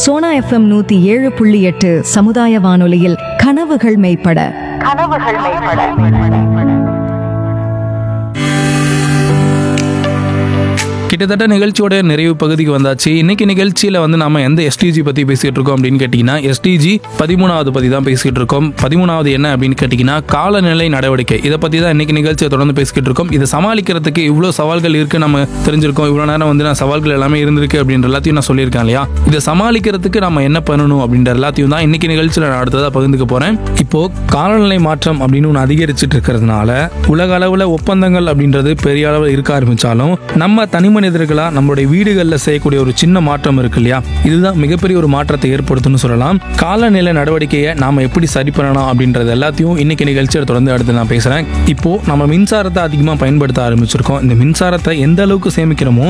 Sona FM நூத்தி ஏழு புள்ளி எட்டு சமுதாய வானொலியில் கனவுகள் மெய்ப்பட கனவுகள் மேம்பட கிட்டத்தட்ட நிகழ்ச்சியோட நிறைவு பகுதிக்கு வந்தாச்சு இன்னைக்கு நிகழ்ச்சியில் வந்து நம்ம எந்த எஸ்டிஜி பற்றி பேசிகிட்டு இருக்கோம் அப்படின்னு கேட்டிங்கன்னா எஸ்டிஜி பதிமூணாவது பற்றி தான் பேசிக்கிட்டு இருக்கோம் பதிமூணாவது என்ன அப்படின்னு கேட்டிங்கன்னா காலநிலை நடவடிக்கை இதை பற்றி தான் இன்னைக்கு நிகழ்ச்சியை தொடர்ந்து பேசிக்கிட்டு இருக்கோம் இதை சமாளிக்கிறதுக்கு இவ்வளோ சவால்கள் இருக்குது நம்ம தெரிஞ்சிருக்கோம் இவ்வளோ நேரம் வந்து நான் சவால்கள் எல்லாமே இருந்திருக்கு அப்படின்ற எல்லாத்தையும் நான் சொல்லியிருக்கேன் இல்லையா இதை சமாளிக்கிறதுக்கு நம்ம என்ன பண்ணணும் அப்படின்ற எல்லாத்தையும் தான் இன்னைக்கு நிகழ்ச்சியில் நான் அடுத்ததாக பகிர்ந்துக்க போகிறேன் இப்போ காலநிலை மாற்றம் அப்படின்னு ஒன்று அதிகரிச்சுட்டு இருக்கிறதுனால உலக அளவில் ஒப்பந்தங்கள் அப்படின்றது பெரிய அளவில் இருக்க ஆரம்பிச்சாலும் நம்ம தனி மனிதர்களா நம்மளுடைய வீடுகளில் செய்யக்கூடிய ஒரு சின்ன மாற்றம் இருக்கு இல்லையா இதுதான் மிகப்பெரிய ஒரு மாற்றத்தை ஏற்படுத்தும்னு சொல்லலாம் காலநிலை நடவடிக்கையை நாம எப்படி சரி பண்ணலாம் அப்படின்றது எல்லாத்தையும் இன்னைக்கு நிகழ்ச்சியை தொடர்ந்து அடுத்து நான் பேசுறேன் இப்போ நம்ம மின்சாரத்தை அதிகமாக பயன்படுத்த ஆரம்பிச்சிருக்கோம் இந்த மின்சாரத்தை எந்த அளவுக்கு சேமிக்கிறோமோ